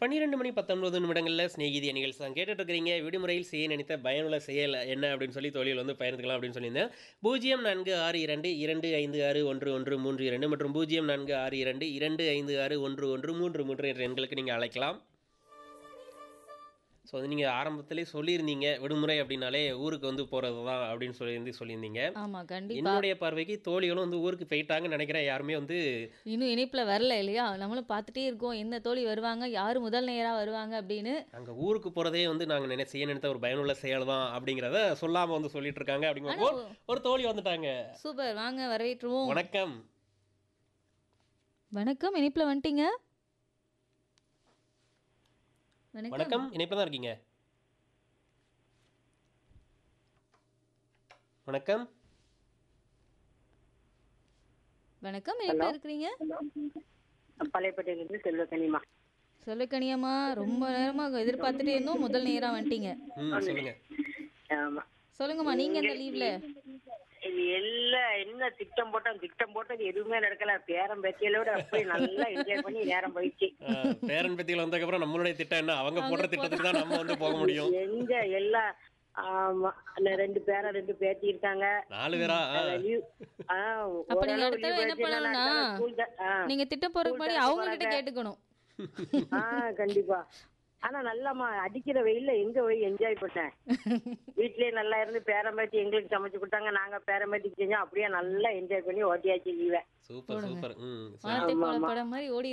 பன்னிரெண்டு மணி பத்தொன்பது நிமிடங்களில் ஸ்நேகிதி நிகழ்ச்சி தான் கேட்டுட்டு இருக்கிறீங்க விடுமுறையில் செய்ய நினைத்த பயனுள்ள செயல் என்ன அப்படின்னு சொல்லி தொழில் வந்து பயந்துக்கலாம் அப்படின்னு சொல்லியிருந்தேன் பூஜ்ஜியம் நான்கு ஆறு இரண்டு இரண்டு ஐந்து ஆறு ஒன்று ஒன்று மூன்று இரண்டு மற்றும் பூஜ்ஜியம் நான்கு ஆறு இரண்டு இரண்டு ஐந்து ஆறு ஒன்று ஒன்று மூன்று மூன்று என்ற எண்களுக்கு நீங்கள் அழைக்கலாம் ஸோ அது நீங்கள் ஆரம்பத்திலே சொல்லியிருந்தீங்க விடுமுறை அப்படின்னாலே ஊருக்கு வந்து போகிறது தான் அப்படின்னு சொல்லி சொல்லியிருந்தீங்க ஆமா கண்டிப்பா என்னுடைய பார்வைக்கு தோழிகளும் வந்து ஊருக்கு போயிட்டாங்கன்னு நினைக்கிறேன் யாருமே வந்து இன்னும் இணைப்புல வரல இல்லையா நம்மளும் பார்த்துட்டே இருக்கோம் எந்த தோழி வருவாங்க யாரு முதல் நேரா வருவாங்க அப்படின்னு அங்கே ஊருக்கு போகிறதே வந்து நாங்கள் நினை செய்ய நினைத்த ஒரு பயனுள்ள செயல் தான் அப்படிங்கிறத சொல்லாமல் வந்து சொல்லிட்டு இருக்காங்க அப்படிங்கிறப்போ ஒரு தோழி வந்துட்டாங்க சூப்பர் வாங்க வரவேற்றுவோம் வணக்கம் வணக்கம் இணைப்புல வந்துட்டீங்க வணக்கம் வணக்கம் இணைப்பில் தான் இருக்கீங்க வணக்கம் வணக்கம் இணைப்புல இருக்கிறீங்க பழையப்பட்டியிலிருந்து செல்வக்கனிமா சொல்லக்கணியம்மா ரொம்ப நேரமா எதிர்பார்த்துட்டே இருந்தோம் முதல் நேரா வந்துட்டீங்க ம் சொல்லுங்க ஆமா சொல்லுங்கம்மா நீங்க இந்த லீவ்ல இது எல்லாம் என்ன திட்டம் போட்டோம் திட்டம் போட்டது எதுவுமே நடக்கல பேரம் பேத்தியலோட அப்படி நல்லா என்ஜாய் பண்ணி நேரம் போயிடுச்சு அஹ், பேரன் பேத்திகள் வந்ததுக்கப்புறம் நம்மளுடைய திட்டம் என்ன அவங்க போடுற திட்டத்துக்கு தான் நம்ம வந்து போக முடியும் எங்க எல்லாம் ஆமா அந்த ரெண்டு பேரா ரெண்டு பேத்தி இருக்காங்க நாலு பேரா ஆ. leave- ஆ, அப்ப நீங்க ஓரளவு அடுத்த leave என்ன ஆச்சுன்னா பண்ணணும்னா, நான் school தான். ஆ, நீங்க திட்டம் போறதுக்கு முன்னாடி அவங்க கிட்ட கேட்டுக்கணும் ஆ, கண்டிப்பா ஆனா நல்லாமா அடிக்கிற வெயில்ல எங்க போய் என்ஜாய் பண்ணேன் வீட்லயே நல்லா இருந்து பேரம்பேத்தி எங்களுக்கு சமைச்சு கொடுத்தாங்க நாங்க பேரம்பேத்திக்கு செஞ்சோம் அப்படியே நல்லா என்ஜாய் பண்ணி ஓட்டியாச்சு லீவை சூப்பர் சூப்பர் ம் வானத்தை போல படம் மாதிரி ஓடி